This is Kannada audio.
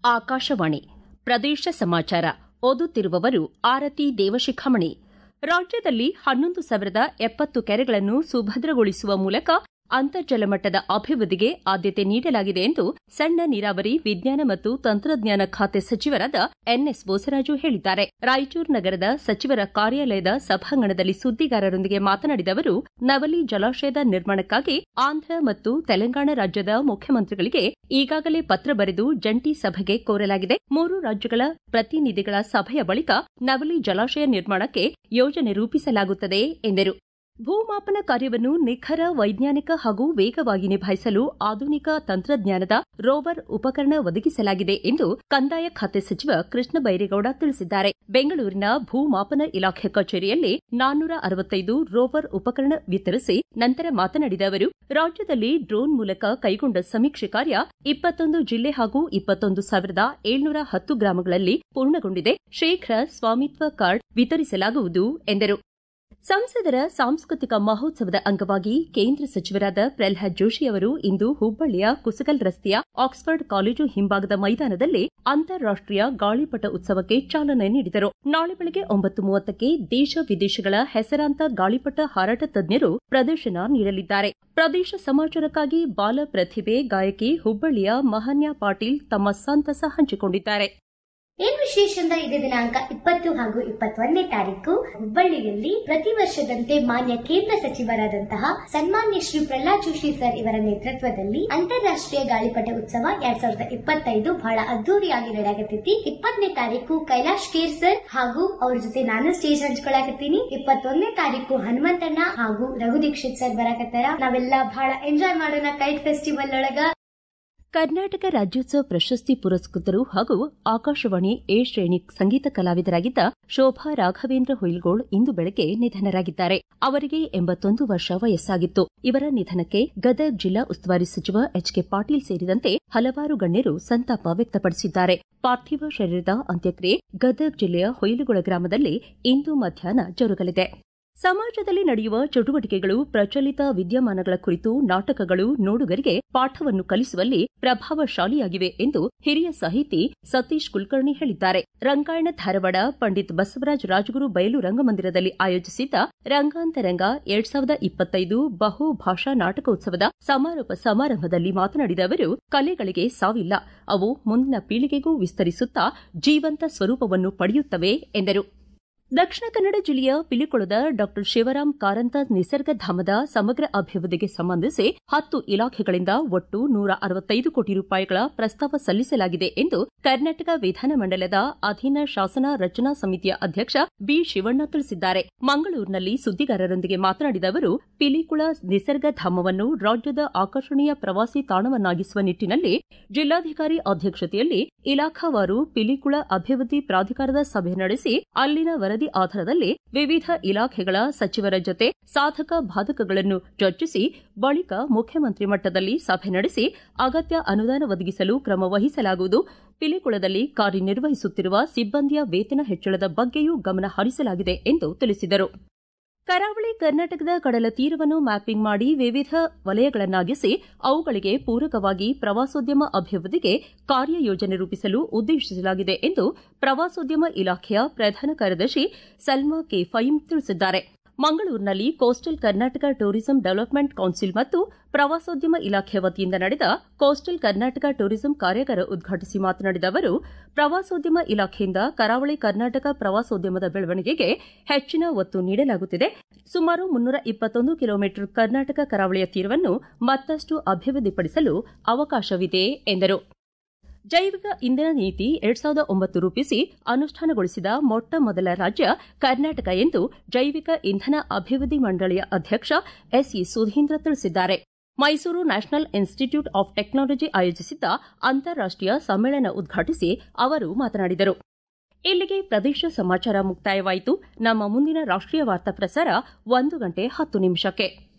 ಆಕಾಶವಾಣಿ ಪ್ರದೇಶ ಸಮಾಚಾರ ಓದುತ್ತಿರುವವರು ಆರತಿ ದೇವಶಿಖಾಮಣಿ ರಾಜ್ಯದಲ್ಲಿ ಹನ್ನೊಂದು ಸಾವಿರದ ಎಪ್ಪತ್ತು ಕೆರೆಗಳನ್ನು ಸುಭದ್ರಗೊಳಿಸುವ ಮೂಲಕ ಅಂತರ್ಜಲ ಮಟ್ಟದ ಅಭಿವೃದ್ಧಿಗೆ ಆದ್ಯತೆ ನೀಡಲಾಗಿದೆ ಎಂದು ಸಣ್ಣ ನೀರಾವರಿ ವಿಜ್ಞಾನ ಮತ್ತು ತಂತ್ರಜ್ಞಾನ ಖಾತೆ ಸಚಿವರಾದ ಎನ್ಎಸ್ ಬೋಸರಾಜು ಹೇಳಿದ್ದಾರೆ ರಾಯಚೂರು ನಗರದ ಸಚಿವರ ಕಾರ್ಯಾಲಯದ ಸಭಾಂಗಣದಲ್ಲಿ ಸುದ್ದಿಗಾರರೊಂದಿಗೆ ಮಾತನಾಡಿದ ಅವರು ನವಲಿ ಜಲಾಶಯದ ನಿರ್ಮಾಣಕ್ಕಾಗಿ ಆಂಧ್ರ ಮತ್ತು ತೆಲಂಗಾಣ ರಾಜ್ಯದ ಮುಖ್ಯಮಂತ್ರಿಗಳಿಗೆ ಈಗಾಗಲೇ ಪತ್ರ ಬರೆದು ಜಂಟಿ ಸಭೆಗೆ ಕೋರಲಾಗಿದೆ ಮೂರು ರಾಜ್ಯಗಳ ಪ್ರತಿನಿಧಿಗಳ ಸಭೆಯ ಬಳಿಕ ನವಲಿ ಜಲಾಶಯ ನಿರ್ಮಾಣಕ್ಕೆ ಯೋಜನೆ ರೂಪಿಸಲಾಗುತ್ತದೆ ಎಂದರು ಭೂಮಾಪನ ಕಾರ್ಯವನ್ನು ನಿಖರ ವೈಜ್ಞಾನಿಕ ಹಾಗೂ ವೇಗವಾಗಿ ನಿಭಾಯಿಸಲು ಆಧುನಿಕ ತಂತ್ರಜ್ಞಾನದ ರೋವರ್ ಉಪಕರಣ ಒದಗಿಸಲಾಗಿದೆ ಎಂದು ಕಂದಾಯ ಖಾತೆ ಸಚಿವ ಕೃಷ್ಣ ಬೈರೇಗೌಡ ತಿಳಿಸಿದ್ದಾರೆ ಬೆಂಗಳೂರಿನ ಭೂಮಾಪನ ಇಲಾಖೆ ಕಚೇರಿಯಲ್ಲಿ ನಾನ್ನೂರ ಅರವತ್ತೈದು ರೋವರ್ ಉಪಕರಣ ವಿತರಿಸಿ ನಂತರ ಮಾತನಾಡಿದ ಅವರು ರಾಜ್ಯದಲ್ಲಿ ಡ್ರೋನ್ ಮೂಲಕ ಕೈಗೊಂಡ ಸಮೀಕ್ಷೆ ಕಾರ್ಯ ಇಪ್ಪತ್ತೊಂದು ಜಿಲ್ಲೆ ಹಾಗೂ ಇಪ್ಪತ್ತೊಂದು ಸಾವಿರದ ಏಳ್ನೂರ ಹತ್ತು ಗ್ರಾಮಗಳಲ್ಲಿ ಪೂರ್ಣಗೊಂಡಿದೆ ಶೀಘ್ರ ಸ್ವಾಮಿತ್ವ ಕಾರ್ಡ್ ವಿತರಿಸಲಾಗುವುದು ಎಂದರು ಸಂಸದರ ಸಾಂಸ್ಕೃತಿಕ ಮಹೋತ್ಸವದ ಅಂಗವಾಗಿ ಕೇಂದ್ರ ಸಚಿವರಾದ ಪ್ರಲ್ಹಾದ್ ಜೋಶಿ ಅವರು ಇಂದು ಹುಬ್ಬಳ್ಳಿಯ ಕುಸಗಲ್ ರಸ್ತೆಯ ಆಕ್ಸ್ಫರ್ಡ್ ಕಾಲೇಜು ಹಿಂಭಾಗದ ಮೈದಾನದಲ್ಲಿ ಅಂತಾರಾಷ್ಟೀಯ ಗಾಳಿಪಟ ಉತ್ಸವಕ್ಕೆ ಚಾಲನೆ ನೀಡಿದರು ನಾಳೆ ಬೆಳಗ್ಗೆ ಒಂಬತ್ತು ಮೂವತ್ತಕ್ಕೆ ದೇಶ ವಿದೇಶಗಳ ಹೆಸರಾಂತ ಗಾಳಿಪಟ ಹಾರಾಟ ತಜ್ಞರು ಪ್ರದರ್ಶನ ನೀಡಲಿದ್ದಾರೆ ಪ್ರದೇಶ ಸಮಾಚಾರಕ್ಕಾಗಿ ಬಾಲ ಪ್ರತಿಭೆ ಗಾಯಕಿ ಹುಬ್ಬಳ್ಳಿಯ ಮಹಾನ್ಯ ಪಾಟೀಲ್ ತಮ್ಮ ಸಂತಸ ಹಂಚಿಕೊಂಡಿದ್ದಾರೆ ಏನ್ ವಿಶೇಷ ಅಂದ್ರೆ ಇದೇ ದಿನಾಂಕ ಇಪ್ಪತ್ತು ಹಾಗೂ ಇಪ್ಪತ್ತೊಂದನೇ ತಾರೀಕು ಹುಬ್ಬಳ್ಳಿಯಲ್ಲಿ ಪ್ರತಿ ವರ್ಷದಂತೆ ಮಾನ್ಯ ಕೇಂದ್ರ ಸಚಿವರಾದಂತಹ ಸನ್ಮಾನ್ಯ ಶ್ರೀ ಪ್ರಹ್ಲಾದ್ ಜೋಶಿ ಸರ್ ಇವರ ನೇತೃತ್ವದಲ್ಲಿ ಅಂತಾರಾಷ್ಟ್ರೀಯ ಗಾಳಿಪಟ ಉತ್ಸವ ಎರಡ್ ಸಾವಿರದ ಇಪ್ಪತ್ತೈದು ಬಹಳ ಅದ್ದೂರಿಯಾಗಿ ನಡೆಯಕತ್ತೈತಿ ಇಪ್ಪತ್ತನೇ ತಾರೀಕು ಕೈಲಾಶ್ ಕೇರ್ ಸರ್ ಹಾಗೂ ಅವ್ರ ಜೊತೆ ನಾನು ಸ್ಟೇಜ್ ಹಂಚ್ಕೊಳಕತ್ತೀನಿ ಇಪ್ಪತ್ತೊಂದನೇ ತಾರೀಕು ಹನುಮಂತಣ್ಣ ಹಾಗೂ ರಘು ದೀಕ್ಷಿತ್ ಸರ್ ಬರಾಕತ್ತಾರ ನಾವೆಲ್ಲ ಬಹಳ ಎಂಜಾಯ್ ಮಾಡೋಣ ಕೈಟ್ ಫೆಸ್ಟಿವಲ್ ಒಳಗ ಕರ್ನಾಟಕ ರಾಜ್ಯೋತ್ಸವ ಪ್ರಶಸ್ತಿ ಪುರಸ್ಕೃತರು ಹಾಗೂ ಆಕಾಶವಾಣಿ ಎ ಶ್ರೇಣಿ ಸಂಗೀತ ಕಲಾವಿದರಾಗಿದ್ದ ಶೋಭಾ ರಾಘವೇಂದ್ರ ಹುಯಿಲ್ಗೋಳ್ ಇಂದು ಬೆಳಗ್ಗೆ ನಿಧನರಾಗಿದ್ದಾರೆ ಅವರಿಗೆ ಎಂಬತ್ತೊಂದು ವರ್ಷ ವಯಸ್ಸಾಗಿತ್ತು ಇವರ ನಿಧನಕ್ಕೆ ಗದಗ್ ಜಿಲ್ಲಾ ಉಸ್ತುವಾರಿ ಸಚಿವ ಎಚ್ ಕೆ ಪಾಟೀಲ್ ಸೇರಿದಂತೆ ಹಲವಾರು ಗಣ್ಯರು ಸಂತಾಪ ವ್ಯಕ್ತಪಡಿಸಿದ್ದಾರೆ ಪಾರ್ಥಿವ ಶರೀರದ ಅಂತ್ಯಕ್ರಿಯೆ ಗದಗ್ ಜಿಲ್ಲೆಯ ಹೊಯ್ಲುಗೊಳ ಗ್ರಾಮದಲ್ಲಿ ಇಂದು ಮಧ್ಯಾಹ್ನ ಜರುಗಲಿದೆ ಸಮಾಜದಲ್ಲಿ ನಡೆಯುವ ಚಟುವಟಿಕೆಗಳು ಪ್ರಚಲಿತ ವಿದ್ಯಮಾನಗಳ ಕುರಿತು ನಾಟಕಗಳು ನೋಡುಗರಿಗೆ ಪಾಠವನ್ನು ಕಲಿಸುವಲ್ಲಿ ಪ್ರಭಾವಶಾಲಿಯಾಗಿವೆ ಎಂದು ಹಿರಿಯ ಸಾಹಿತಿ ಸತೀಶ್ ಕುಲಕರ್ಣಿ ಹೇಳಿದ್ದಾರೆ ರಂಗಾಯಣ ಧಾರವಾಡ ಪಂಡಿತ್ ಬಸವರಾಜ ರಾಜಗುರು ಬಯಲು ರಂಗಮಂದಿರದಲ್ಲಿ ಆಯೋಜಿಸಿದ್ದ ರಂಗಾಂತರಂಗ ಎರಡ್ ಸಾವಿರದ ಇಪ್ಪತ್ತೈದು ಬಹು ಭಾಷಾ ನಾಟಕೋತ್ಸವದ ಸಮಾರೋಪ ಸಮಾರಂಭದಲ್ಲಿ ಮಾತನಾಡಿದ ಅವರು ಕಲೆಗಳಿಗೆ ಸಾವಿಲ್ಲ ಅವು ಮುಂದಿನ ಪೀಳಿಗೆಗೂ ವಿಸ್ತರಿಸುತ್ತಾ ಜೀವಂತ ಸ್ವರೂಪವನ್ನು ಪಡೆಯುತ್ತವೆ ಎಂದರು ದಕ್ಷಿಣ ಕನ್ನಡ ಜಿಲ್ಲೆಯ ಪಿಲಿಕುಳದ ಡಾ ಶಿವರಾಂ ಕಾರಂತ ನಿಸರ್ಗಧಾಮದ ಸಮಗ್ರ ಅಭಿವೃದ್ಧಿಗೆ ಸಂಬಂಧಿಸಿ ಹತ್ತು ಇಲಾಖೆಗಳಿಂದ ಒಟ್ಟು ನೂರ ಅರವತ್ತೈದು ಕೋಟಿ ರೂಪಾಯಿಗಳ ಪ್ರಸ್ತಾವ ಸಲ್ಲಿಸಲಾಗಿದೆ ಎಂದು ಕರ್ನಾಟಕ ವಿಧಾನಮಂಡಲದ ಅಧೀನ ಶಾಸನ ರಚನಾ ಸಮಿತಿಯ ಅಧ್ಯಕ್ಷ ಬಿ ಶಿವಣ್ಣ ತಿಳಿಸಿದ್ದಾರೆ ಮಂಗಳೂರಿನಲ್ಲಿ ಸುದ್ದಿಗಾರರೊಂದಿಗೆ ಮಾತನಾಡಿದ ಅವರು ಪಿಲಿಕುಳ ನಿಸರ್ಗಧಾಮವನ್ನು ರಾಜ್ಯದ ಆಕರ್ಷಣೀಯ ಪ್ರವಾಸಿ ತಾಣವನ್ನಾಗಿಸುವ ನಿಟ್ಟಿನಲ್ಲಿ ಜಿಲ್ಲಾಧಿಕಾರಿ ಅಧ್ಯಕ್ಷತೆಯಲ್ಲಿ ಇಲಾಖಾವಾರು ಪಿಲಿಕುಳ ಅಭಿವೃದ್ಧಿ ಪ್ರಾಧಿಕಾರದ ಸಭೆ ನಡೆಸಿ ಅಲ್ಲಿನ ವರದಿ ಆಧಾರದಲ್ಲಿ ವಿವಿಧ ಇಲಾಖೆಗಳ ಸಚಿವರ ಜೊತೆ ಸಾಧಕ ಬಾಧಕಗಳನ್ನು ಚರ್ಚಿಸಿ ಬಳಿಕ ಮುಖ್ಯಮಂತ್ರಿ ಮಟ್ಟದಲ್ಲಿ ಸಭೆ ನಡೆಸಿ ಅಗತ್ಯ ಅನುದಾನ ಒದಗಿಸಲು ಕ್ರಮ ವಹಿಸಲಾಗುವುದು ಪಿಲಿಕುಳದಲ್ಲಿ ಕಾರ್ಯನಿರ್ವಹಿಸುತ್ತಿರುವ ಸಿಬ್ಬಂದಿಯ ವೇತನ ಹೆಚ್ಚಳದ ಬಗ್ಗೆಯೂ ಗಮನ ಹರಿಸಲಾಗಿದೆ ಎಂದು ತಿಳಿಸಿದರು ಕರಾವಳಿ ಕರ್ನಾಟಕದ ಕಡಲ ತೀರವನ್ನು ಮ್ಯಾಪಿಂಗ್ ಮಾಡಿ ವಿವಿಧ ವಲಯಗಳನ್ನಾಗಿಸಿ ಅವುಗಳಿಗೆ ಪೂರಕವಾಗಿ ಪ್ರವಾಸೋದ್ಯಮ ಅಭಿವೃದ್ಧಿಗೆ ಕಾರ್ಯಯೋಜನೆ ರೂಪಿಸಲು ಉದ್ದೇಶಿಸಲಾಗಿದೆ ಎಂದು ಪ್ರವಾಸೋದ್ಯಮ ಇಲಾಖೆಯ ಪ್ರಧಾನ ಕಾರ್ಯದರ್ಶಿ ಸಲ್ಮಾ ಕೆ ಫೈಮ್ ತಿಳಿಸಿದ್ದಾರೆ ಮಂಗಳೂರಿನಲ್ಲಿ coastal Karnataka tourism development council ಮತ್ತು ಪ್ರವಾಸೋದ್ಯಮ ಇಲಾಖೆ ವತಿಯಿಂದ ನಡೆದ ಕೋಸ್ಟಲ್ ಕರ್ನಾಟಕ ಟೂರಿಸಂ ಕಾರ್ಯಾಗಾರ ಉದ್ಘಾಟಿಸಿ ಮಾತನಾಡಿದ ಅವರು ಪ್ರವಾಸೋದ್ಯಮ ಇಲಾಖೆಯಿಂದ ಕರಾವಳಿ ಕರ್ನಾಟಕ ಪ್ರವಾಸೋದ್ಯಮದ ಬೆಳವಣಿಗೆಗೆ ಹೆಚ್ಚಿನ ಒತ್ತು ನೀಡಲಾಗುತ್ತಿದೆ ಸುಮಾರು ಮುನ್ನೂರ ಇಪ್ಪತ್ತೊಂದು ಕಿಲೋಮೀಟರ್ ಕರ್ನಾಟಕ ಕರಾವಳಿಯ ತೀರವನ್ನು ಮತ್ತಷ್ಟು ಅಭಿವೃದ್ಧಿಪಡಿಸಲು ಅವಕಾಶವಿದೆ ಎಂದರು ಜೈವಿಕ ಇಂಧನ ನೀತಿ ಎರಡ್ ಸಾವಿರದ ಒಂಬತ್ತು ರೂಪಿಸಿ ಅನುಷ್ಠಾನಗೊಳಿಸಿದ ಮೊಟ್ಟ ಮೊದಲ ರಾಜ್ಯ ಕರ್ನಾಟಕ ಎಂದು ಜೈವಿಕ ಇಂಧನ ಅಭಿವೃದ್ಧಿ ಮಂಡಳಿಯ ಅಧ್ಯಕ್ಷ ಎಸ್ಇ ಸುಧೀಂದ್ರ ತಿಳಿಸಿದ್ದಾರೆ Mysuru national institute of technology ಆಯೋಜಿಸಿದ್ದ ಅಂತಾರಾಷ್ಟೀಯ ಸಮ್ಮೇಳನ ಉದ್ಘಾಟಿಸಿ ಅವರು ಮಾತನಾಡಿದರು ಇಲ್ಲಿಗೆ ಪ್ರದೇಶ ಸಮಾಚಾರ ಮುಕ್ತಾಯವಾಯಿತು ನಮ್ಮ ಮುಂದಿನ ರಾಷ್ಟೀಯ ವಾರ್ತಾ ಪ್ರಸಾರ ಒಂದು ಗಂಟೆ ಹತ್ತು ನಿಮಿಷಕ್ಕೆ